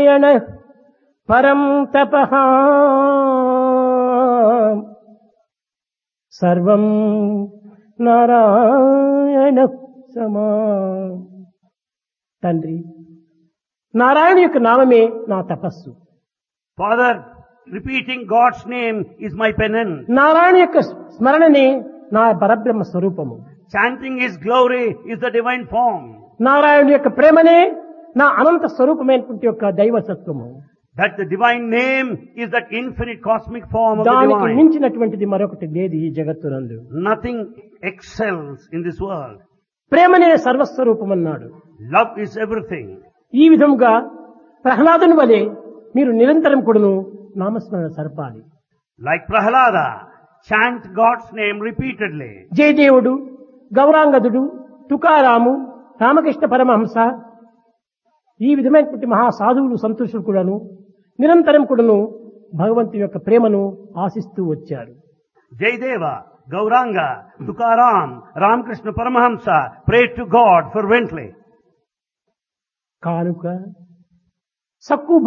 నారాయణ పరం తప సర్వం నారాయణ సమా తండ్రి నారాయణ యొక్క నామమే నా తపస్సు Father, repeating God's name is my penance. Narayana యొక్క స్మరణనే నా పరబ్రహ్మ స్వరూపము Chanting His glory is the divine form. Narayana యొక్క ప్రేమనే నా అనంత స్వరూపమైనటువంటి యొక్క దైవసత్వము That the divine name is that infinite cosmic form of the దానికి divine. మించినటువంటిది మరొకటి లేదు ఈ జగత్తునందు Nothing excels in this world. ప్రేమనే సర్వస్వరూపం అన్నాడు Love is everything. ఈ విధముగా ప్రహ్లాదుని వలె మీరు నిరంతరం కూడాను నామస్మరణ సరపాలి Like Prahalada, chant God's name repeatedly. జయదేవుడు గౌరాంగదుడు తుకారాము Ramakrishna Paramahamsa ఈ విధమైనటువంటి మహా సాధువులు సంతోషులు కూడాను నిరంతరం కూడాను భగవంతుని యొక్క ప్రేమను ఆశిస్తూ వచ్చారు Jayadeva, Gauranga, Tukaram, Ramakrishna Paramahamsa prayed to God fervently. కానుక సక్కు